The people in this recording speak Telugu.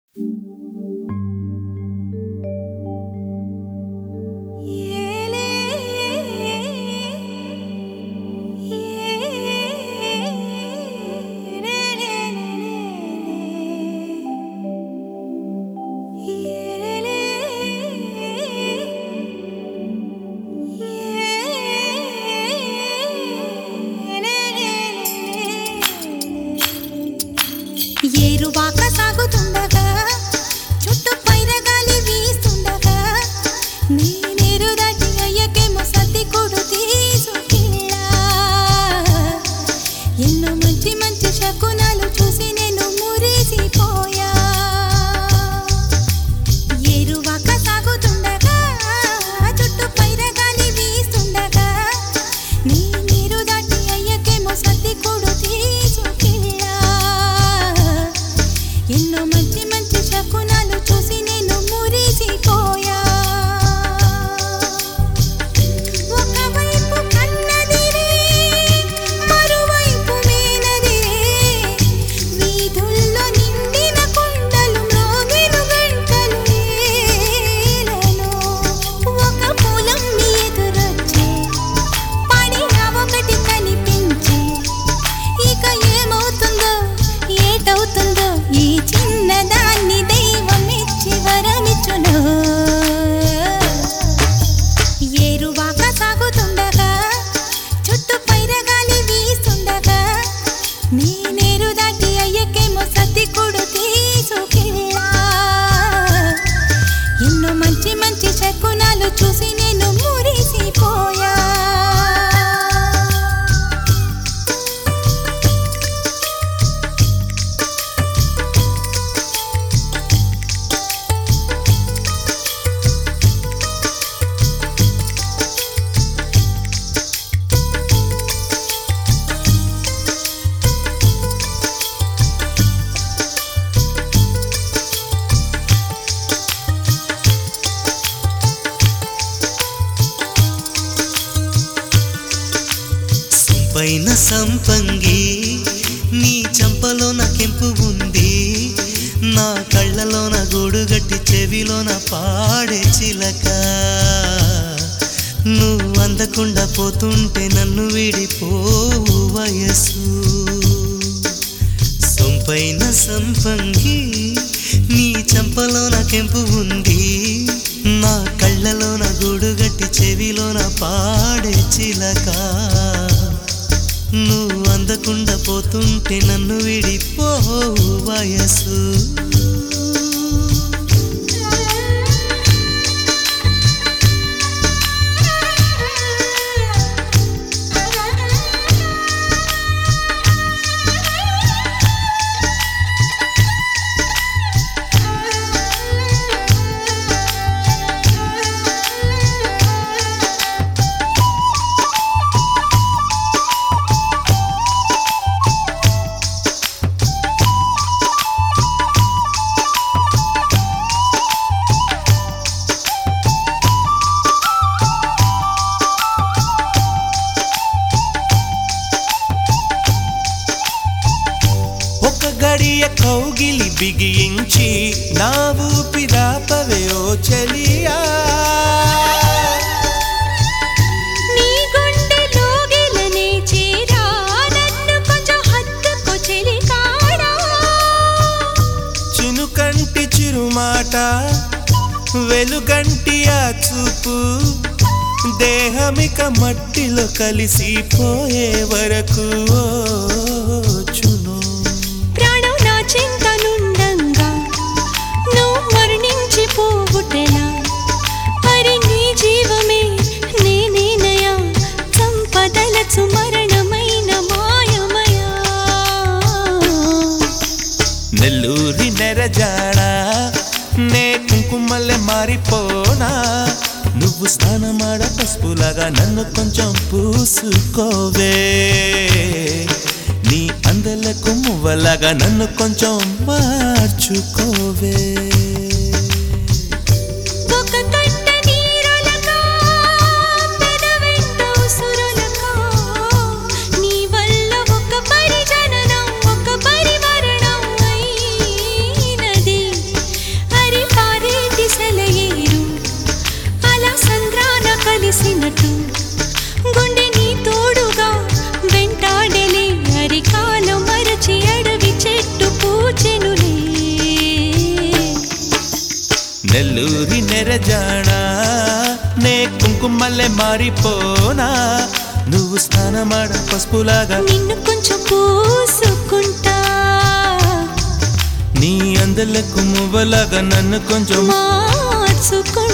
ఏరువాక సాగుతుండగా చుట్టూ పైరగాలి వీస్తుండగా నేనేరు దాటి అయ్యకేమో సర్ది కొడు తీసుకెళ్ళా ఎన్నో మంచి మంచి శకునాలు చూసి నేను మురిసిపోయా ఏరువాక సాగుతుండగా చుట్టూ పైరగాలి వీస్తుండగా నేనేరు దాటి అయ్యకేమో సర్ది కొడు తీసుకెళ్ళా ఎన్నో మంచి మంచి శకునాలు చూసి నేను మురిసిపోయా ఒకవైపు కన్నదిరే మరోవైపు మేనదిరే వీధుల్లో నిండిన కుండలు మ్రోగెను గంటలు ఏలను ఒక పొలం ఎదురొచ్చే పడిన ఒకటి కనిపించే ఇక ఏమవుతుందో ఏటవుతుందో ఈ చిన్నదాన్ని దైవం ఇచ్చి వరమిచ్చును ఏరువాక సాగుతుండగా చుట్టూ పైరగాలి వీస్తుండగా నేనేరు దాటి అయ్యకేమో సర్ది కొడు తీసుకెళ్ళా ఎన్నో మంచి మంచి శకునాలు చూసి నేను మురిసిపోయా పైన సంపంగి నీ చంపలోన కెంపు ఉంది నా కళ్ళలోన గూడుగట్టి చెవిలోన పాడే చిలక నువ్వు అందకుండా పోతుంటే నన్ను విడిపోవు వయసు సొంపైన సంపంగి నీ చంపలోన కెంపు ఉంది నా కళ్ళలోన గూడుగట్టి చెవిలోన పాడే చిలక నువ్వు అందకుండా పోతుంటే నన్ను విడిపోవు వయసు ఒక గడియ కౌగిలి బిగించి నా ఊపిరాపవే ఓ చెలియా నీ గుండెలోగిలనే చేరా నన్ను కొంచెం హత్తుకో చెలికాడా చినుకంటి చిరుమాట వెలుగంటి ఆ చూపు దేహమిక మట్టిలో కలిసిపోయే వరకు ఓ చును ప్రాణం నా చింతనుండంగా నువ్వు మరణించి పోవుటెలా మరి నీ జీవమే నేనేనయా సంపదలచు మరణమైన మాయమయా నెల్లూరి నెరజాడా నే కుంకుమల్లె మారిపోనా నువ్వు స్నానమాడ పసుపులాగా నన్ను కొంచెం పూసుకోవే నీ అందలకు మువ్వలాగా నన్ను కొంచెం మార్చుకోవే ఒక కట్ట నీరులకా పెదవెంట ఉసురులకా నీ వల్ల ఒక పరిజననం ఒక పరిమరణం అయినది మల్లె మారిపోనా నువ్వు స్నానమాడ పసుపులాగా నిన్ను కొంచెం పూసుకుంటా నీ అందలకు మువ్వలాగా నన్ను కొంచెం మార్చుకుంటా